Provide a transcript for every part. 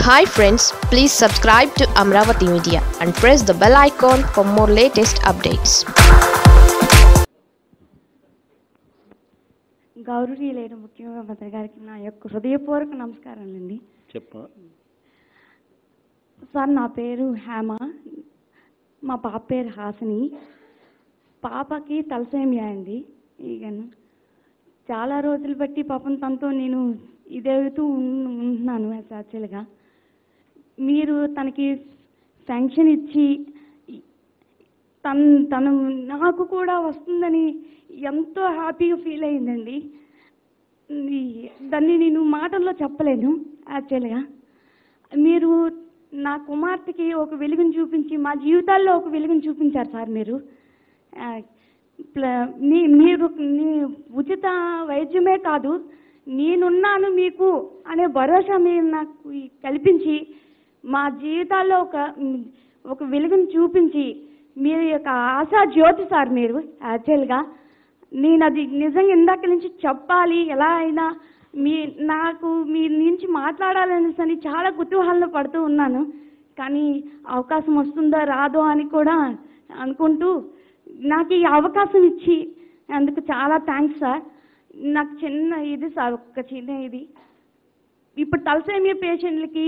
hi friends please subscribe to Amaravati media and press the bell icon for more latest updates గౌరవనీయులైన ముఖ్యమంత్రి గారికి నా యొక్క హృదయపూర్వక నమస్కారాలండి చెప్ప సార్ నా పేరు హేమ మా పాప పేరు హాసిని పాపకి తలసేమియా అండి ఈగను చాలా రోజులు బట్టి పాపం తనతో నేను ఇదేవుతూ ఉన్- ఉంటున్నాను యాక్చువల్గా మీరు తనకి శాంక్షన్ ఇచ్చి తను తను నాకు కూడా వస్తుందని ఎంతో హ్యాపీగా ఫీల్ అయిందండి ఈ- దాన్ని నేను మాటల్లో చెప్పలేను యాక్చువల్గా మీరు నా కుమార్తెకి ఒక వెలుగును చూపించి మా జీవితాల్లో ఒక వెలుగును చూపించారు సార్ మీరు ఆ, ప్ల- మీ మీరు నీ ఉచిత వైద్యమే కాదు నేనున్నాను మీకు అనే భరోసా మీరు నాకు ఈ కల్పించి మా జీవితాల్లో ఒక ఒక వెలుగును చూపించి మీరు యొక్క ఆశా జ్యోతి సార్ మీరు యాక్చువల్గా నేను అది నిజంగా ఇందాక నుంచి చెప్పాలి ఎలా అయినా మీ నాకు మీ నుంచి మాట్లాడాలనేసి అని చాలా కుతూహలంలో పడుతూ ఉన్నాను కానీ అవకాశం వస్తుందో రాదో అని కూడా అనుకుంటూ నాకు ఈ అవకాశం ఇచ్చి అందుకు చాలా థ్యాంక్స్ సార్ నాకు చిన్న ఇది సార్ ఒక చిన్న ఇది ఇప్పుడు తలసేమియా పేషెంట్లకి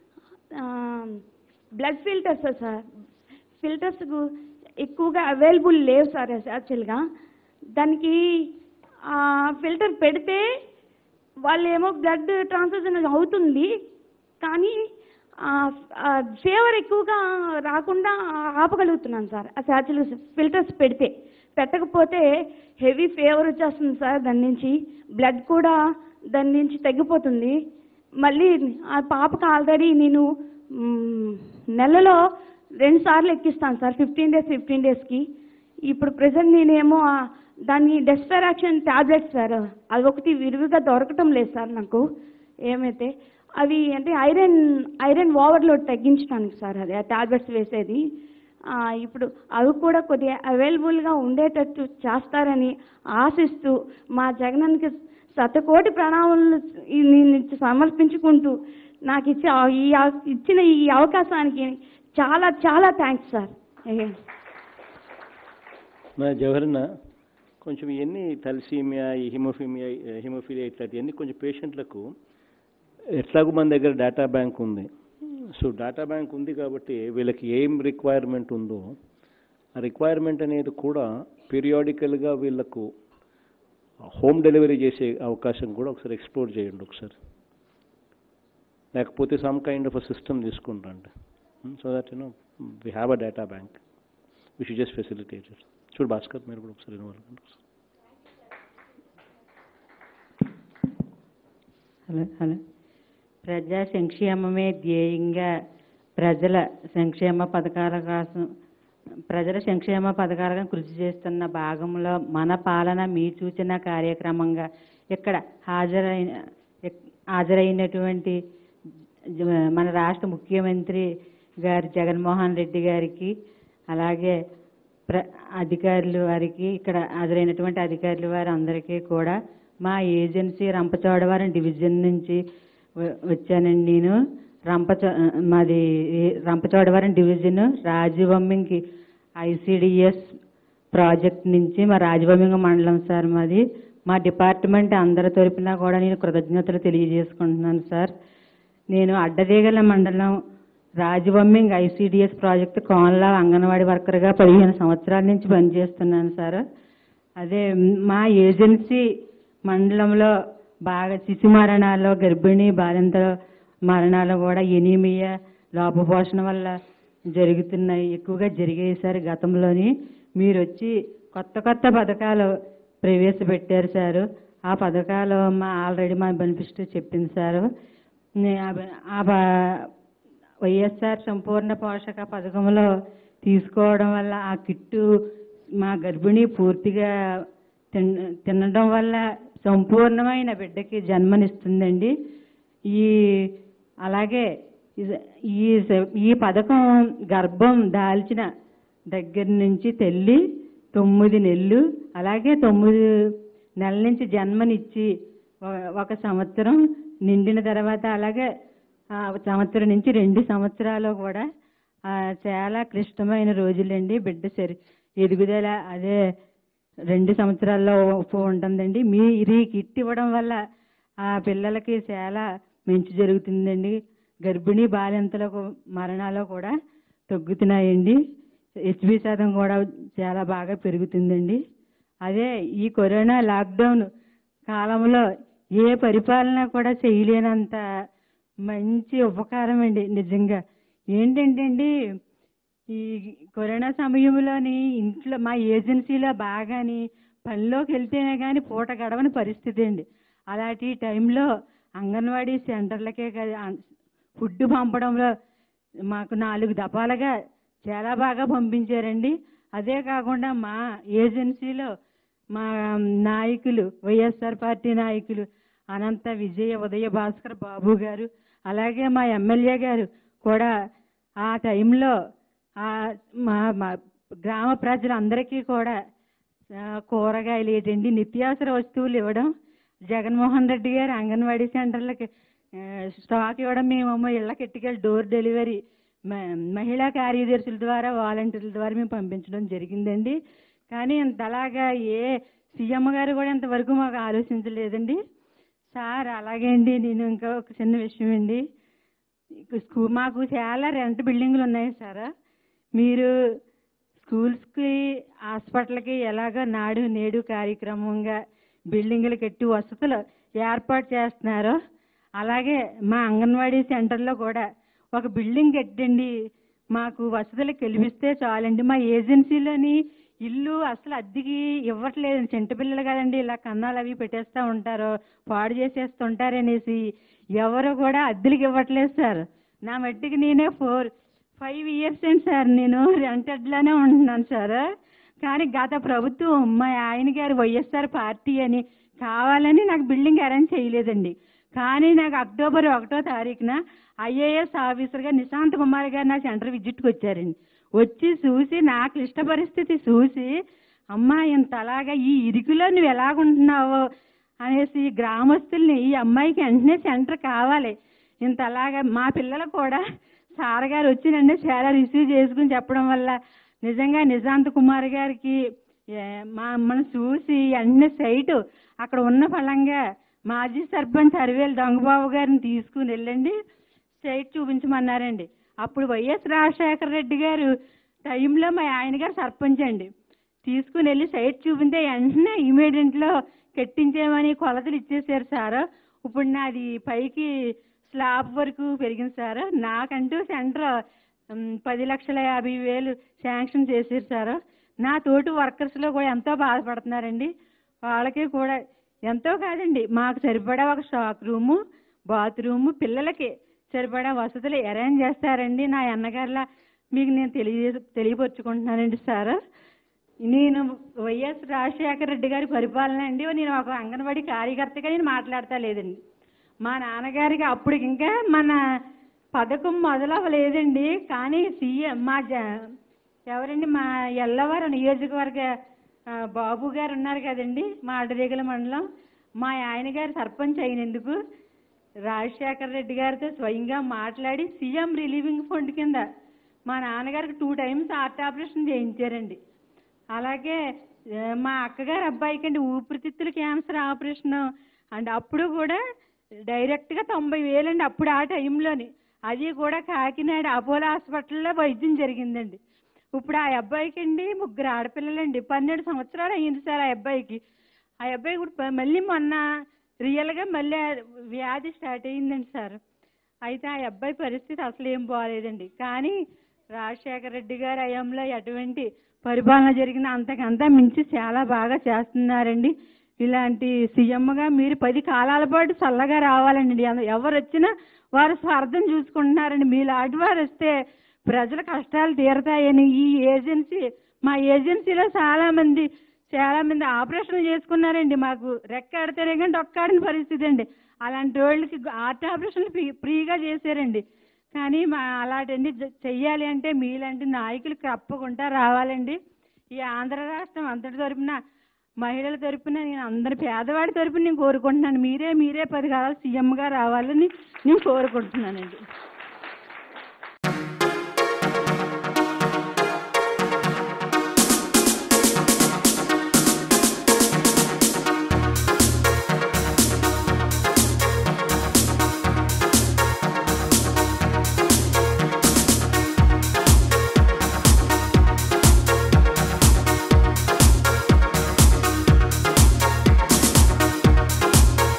బ్లడ్ ఫిల్టర్స్ సార్ ఫిల్టర్స్ ఎక్కువగా అవైలబుల్ లేవు సార్ యాక్చువల్గా దానికి ఫిల్టర్ పెడితే వాళ్ళు ఏమో బ్లడ్ ట్రాన్స్ఫ్యూజన్ అవుతుంది కానీ ఫేవర్ ఎక్కువగా రాకుండా ఆపగలుగుతున్నాను సార్ ఆ యాక్చువల్ ఫిల్టర్స్ పెడితే పెట్టకపోతే హెవీ ఫేవర్ వచ్చేస్తుంది సార్ దాని నుంచి బ్లడ్ కూడా దాని నుంచి తగ్గిపోతుంది మళ్ళీ ఆ పాపకు ఆల్రెడీ నేను మ్, నెలలో రెండు సార్లు ఎక్కిస్తాను సార్ ఫిఫ్టీన్ డేస్ ఫిఫ్టీన్ డేస్కి ఇప్పుడు ప్రజెంట్ నేనేమో ఆ దాన్ని డెస్పెరాక్షన్ ట్యాబ్లెట్స్ సార్ అది ఒకటి విరివిగా దొరకటం లేదు సార్ నాకు ఏమైతే అవి అంటే ఐరన్ ఐరన్ ఓవర్లోడ్ తగ్గించడానికి సార్ అది ఆ ట్యాబ్లెట్స్ వేసేది ఆ, ఇప్పుడు అవి కూడా కొద్దిగా అవైలబుల్గా ఉండేటట్టు చేస్తారని ఆశిస్తూ మా జగనన్నకి శతకోటి ప్రణామాలు ఈ- నేను సమర్పించుకుంటూ నాకు ఇచ్చే ఆ- ఈ అవ- ఇచ్చిన ఈ అవకాశానికి చాలా చాలా థ్యాంక్స్ సార్ నా జవహర్న కొంచెం ఎన్ని తలసీమియా ఈ హిమోఫీమియా హిమోఫీలియా ఇట్లాంటివన్నీ కొంచెం పేషెంట్లకు ఎట్లాగో మన దగ్గర డేటా బ్యాంక్ ఉంది సో డేటా బ్యాంక్ ఉంది కాబట్టి వీళ్ళకి ఏం రిక్వైర్మెంట్ ఉందో ఆ రిక్వైర్మెంట్ అనేది కూడా పీరియాడికల్గా వీళ్ళకు హోమ్ డెలివరీ చేసే అవకాశం కూడా ఒకసారి ఎక్స్ప్లోర్ చేయండి ఒకసారి లేకపోతే some kind of a system తీసుకుంటాండి so that you know we have a data bank which just facilitated చూడు భాస్కర్ మీరు కూడా ఒకసారి ఇన్వాల్వ్ కండి హలో హలో ప్రజా సంక్షేమమే ధ్యేయంగా ప్రజల సంక్షేమ పథకాల కోసం ప్రజల సంక్షేమ పథకాలుగా కృషి చేస్తున్న భాగంలో మన పాలన మీ సూచన కార్యక్రమంగా ఇక్కడ హాజరైన ఎక్- హాజరైనటువంటి జ- మన రాష్ట్ర ముఖ్యమంత్రి గారి జగన్మోహన్ రెడ్డి గారికి అలాగే ప్ర అధికారులు వారికి ఇక్కడ హాజరైనటువంటి అధికారులు వారి అందరికీ కూడా మా ఏజెన్సీ రంపచోడవరం డివిజన్ నుంచి వ- వచ్చానండి నేను రంపచ మాది ఏ- రంపచోడవరం డివిజన్ రాజవమ్మింకి ఐసిడిఎస్ ప్రాజెక్ట్ నుంచి మా రాజవమ్మింగ మండలం సార్ మాది మా డిపార్ట్మెంట్ అందరి తరపున కూడా నేను కృతజ్ఞతలు తెలియజేసుకుంటున్నాను సార్ నేను అడ్డదేగల మండలం రాజవమ్మింగ్ ఐసిడిఎస్ ప్రాజెక్టు కోనలా అంగన్వాడీ వర్కర్గా పదిహేను సంవత్సరాల నుంచి పనిచేస్తున్నాను సార్ అదే మా ఏజెన్సీ మండలంలో బాగా శిశు మరణాలు గర్భిణీ బాలింతల మరణాలు కూడా ఎనీమియా లోపపోషణ వల్ల జరుగుతున్నాయి ఎక్కువగా జరిగాయి సార్ గతంలోని మీరు వచ్చి కొత్త కొత్త పథకాలు ప్రవేశపెట్టారు సార్ ఆ పథకాలు మా ఆల్రెడీ మా బెనిఫిట్ చెప్పింది సార్ నే- ఆ బ- ఆ బ- వైఎస్ఆర్ సంపూర్ణ పోషక పథకంలో తీసుకోవడం వల్ల ఆ కిట్టు మా గర్భిణి పూర్తిగా తిన్ తినడం వల్ల సంపూర్ణమైన బిడ్డకి జన్మనిస్తుందండి ఈ అలాగే ఇది- ఈ స- ఈ పథకం గర్భం దాల్చిన దగ్గర నుంచి తెల్లి తొమ్మిది నెలలు అలాగే తొమ్మిది నెలల నుంచి జన్మనిచ్చి ఒ- ఒక సంవత్సరం నిండిన తర్వాత అలాగే ఆ సంవత్సరం నుంచి రెండు సంవత్సరాలు కూడా ఆ, చాలా క్లిష్టమైన రోజులండి బిడ్డ సరి ఎదుగుదల అదే రెండు సంవత్సరాల్లో ఉప్పు ఉంటుందండి మీరు ఈ కిట్ ఇవ్వడం వల్ల ఆ పిల్లలకి చాలా మంచి జరుగుతుందండి గర్భిణీ బాలింతలకు మరణాలు కూడా తగ్గుతున్నాయండి హెచ్బి శాతం కూడా చాలా బాగా పెరుగుతుందండి అదే ఈ కరోనా లాక్డౌన్ కాలంలో ఏ పరిపాలన కూడా చేయలేనంత మంచి ఉపకారం అండి నిజంగా ఏంటంటే అండి ఈ కరోనా సమయంలోని ఇంట్లో మా ఏజెన్సీలో బాగాని పనిలోకి వెళ్తేనే కానీ పూట గడవని పరిస్థితి అండి అలాంటి టైంలో అంగన్వాడీ సెంటర్లకే కదా ఫుడ్ పంపడంలో మాకు నాలుగు దఫాలుగా చాలా బాగా పంపించారండి అదే కాకుండా మా ఏజెన్సీలో మా నాయకులు వైఎస్ఆర్ పార్టీ నాయకులు అనంత విజయ ఉదయ భాస్కర్ బాబు గారు అలాగే మా ఎమ్మెల్యే గారు కూడా ఆ టైంలో ఆ మా మా గ్రామ ప్రజలందరికీ కూడా ఆ, కూరగాయలు ఏంటండి నిత్యావసర వస్తువులు ఇవ్వడం జగన్మోహన్ రెడ్డి గారు అంగన్వాడీ సెంటర్లకి ఆ, స్టాక్ ఇవ్వడం మేమేమో ఇళ్ళకి ఎట్టుకెళ్ళి డోర్ డెలివరీ మ- మహిళా కార్యదర్శుల ద్వారా వాలంటీర్ల ద్వారా మేము పంపించడం జరిగిందండి కానీ ఇంతలాగా ఏ సీఎం గారు కూడా ఇంతవరకు మాకు ఆలోచించలేదండి సార్ అలాగే అండి నేను ఇంకా ఒక చిన్న విషయం అండి స్కూ మాకు చాలా రెంట్ బిల్డింగ్లు ఉన్నాయి సార్ మీరు స్కూల్స్కి హాస్పిటల్కి ఎలాగ నాడు నేడు కార్యక్రమంగా బిల్డింగులు కట్టి వసతులు ఏర్పాటు చేస్తున్నారో అలాగే మా అంగన్వాడీ సెంటర్లో కూడా ఒక బిల్డింగ్ కట్టండి మాకు వసతులు కల్పిస్తే చాలండి మా ఏజెన్సీలోని ఇల్లు అసలు అద్దెకి ఇవ్వట్లేదు చిన్న పిల్లలు కదండి ఇలా కన్నాలు అవి పెట్టేస్తూ ఉంటారు పాడు చేసేస్తుంటారనేసి ఎవరు కూడా అద్దెలకి ఇవ్వట్లేదు సార్ నా మట్టికి నేనే ఫోర్ ఫైవ్ ఇయర్స్ అండి సార్ నేను రెంటెడ్లోనే ఉంటున్నాను సార్ కానీ గత ప్రభుత్వం మా ఆయన గారు వైఎస్ఆర్ పార్టీ అని కావాలని నాకు బిల్డింగ్ అరేంజ్ చేయలేదండి కానీ నాకు అక్టోబర్ ఒకటో తారీఖున ఐఏఎస్ ఆఫీసర్గా నిశాంత్ కుమార్ గారు నా సెంటర్ విజిట్కి వచ్చారండి వచ్చి చూసి నా క్లిష్ట పరిస్థితి చూసి అమ్మా ఇంత అలాగా ఈ ఇరుకులో నువ్వు ఎలాగుంటున్నావో అనేసి గ్రామస్తుల్ని ఈ అమ్మాయికి వెంటనే సెంటర్ కావాలి ఇంత అలాగా మా పిల్లలు కూడా సార్ గారు వచ్చి నన్ను చాలా రిసీవ్ చేసుకుని చెప్పడం వల్ల నిజంగా నిజాంత్ కుమార్ గారికి ఏ, మా అమ్మను చూసి వెంటనే సైటు అక్కడ ఉన్న ఫలంగా మాజీ సర్పంచ్ అరివేలు దొంగబాబు గారిని తీసుకుని వెళ్ళండి సైట్ చూపించమన్నారండి అప్పుడు వైఎస్ రాజశేఖర రెడ్డి గారు టైంలో మా ఆయన గారు సర్పంచ్ అండి తీసుకుని వెళ్ళి సైట్ చూపితే వెంటనే ఇమీడియట్లో కట్టించేమని కొలతలు ఇచ్చేసారు సార్ ఇప్పుడు నాది పైకి స్లాబ్ వరకు పెరిగింది సార్ నాకంటూ సెంటర్ ఉమ్, పది లక్షల యాభై వేలు శాంక్షన్ చేశారు సార్ నా తోటి వర్కర్స్లో కూడా ఎంతో బాధపడుతున్నారండి వాళ్ళకి కూడా ఎంతో కాదండి మాకు సరిపడా ఒక స్టాక్ రూము బాత్రూము పిల్లలకి సరిపడా వసతులు అరేంజ్ చేస్తారండి నా అన్నగారిలా మీకు నేను తెలియ తెలియపరుచుకుంటున్నానండి సార్ నేను వైఎస్ రాజశేఖర రెడ్డి గారి పరిపాలన అండి నేను ఒక అంగన్వాడీ కార్యకర్తగా నేను మాట్లాడతా లేదండి మా నాన్నగారికి అప్పుడు ఇంకా మన పథకం మొదలవ్వలేదండి కానీ సీఎం మా జ ఎవరండి మా ఎల్లవారు నియోజకవర్గ ఆ, బాబు గారు ఉన్నారు కదండి మా అడరేగల మండలం మా ఆయన గారు సర్పంచ్ అయినందుకు రాజశేఖర రెడ్డి గారితో స్వయంగా మాట్లాడి సీఎం రిలీవింగ్ ఫండ్ కింద మా నాన్నగారికి టూ టైమ్స్ హార్ట్ ఆపరేషన్ చేయించారండి అలాగే ఆ, మా అక్కగారు అబ్బాయికి అండి ఊపిరితిత్తుల క్యాన్సర్ ఆపరేషన్ అండ్ అప్పుడు కూడా డైరెక్ట్గా తొంభై వేలండి అప్పుడు ఆ టైంలోని అది కూడా కాకినాడ అపోలో హాస్పిటల్లో వైద్యం జరిగిందండి ఇప్పుడు ఆ అబ్బాయికి అండి ముగ్గురు ఆడపిల్లలండి పన్నెండు సంవత్సరాలు అయ్యింది సార్ ఆ అబ్బాయికి ఆ అబ్బాయి ఇప్పుడు ప- మళ్ళీ మొన్న రియల్గా మళ్ళీ ఆ వ్యాధి స్టార్ట్ అయ్యిందండి సార్ అయితే ఆ అబ్బాయి పరిస్థితి అసలు ఏం బాగాలేదండి కానీ రాజశేఖర రెడ్డి గారి హయాంలో ఎటువంటి పరిపాలన జరిగిన అంతకంతా మించి చాలా బాగా చేస్తున్నారండి ఇలాంటి సీఎంగా మీరు పది కాలాల పాటు చల్లగా రావాలండి ఎవ- ఎవరు వచ్చినా వారు స్వార్థం చూసుకుంటున్నారండి మీలాంటి వారు వస్తే ప్రజల కష్టాలు తీరతాయని ఈ ఏజెన్సీ మా ఏజెన్సీలో చాలా మంది చాలా మంది ఆపరేషన్లు చేసుకున్నారండి మాకు రెక్క ఆడితేనే కానీ డొక్కాడిన పరిస్థితి అండి అలాంటి వాళ్ళకి హార్ట్ ఆపరేషన్లు ఫ్రీ ఫ్రీగా చేశారండి కానీ మా అలాంటివన్నీ జ- చెయ్యాలి అంటే మీలాంటి నాయకులు తప్పకుండా రావాలండి ఈ ఆంధ్ర రాష్ట్రం అంతటి తరపున మహిళల తరపున నేను అందరి పేదవాడి తరపున నేను కోరుకుంటున్నాను మీరే మీరే పది కాలాలు సీఎంగా రావాలని నేను కోరుకుంటున్నానండి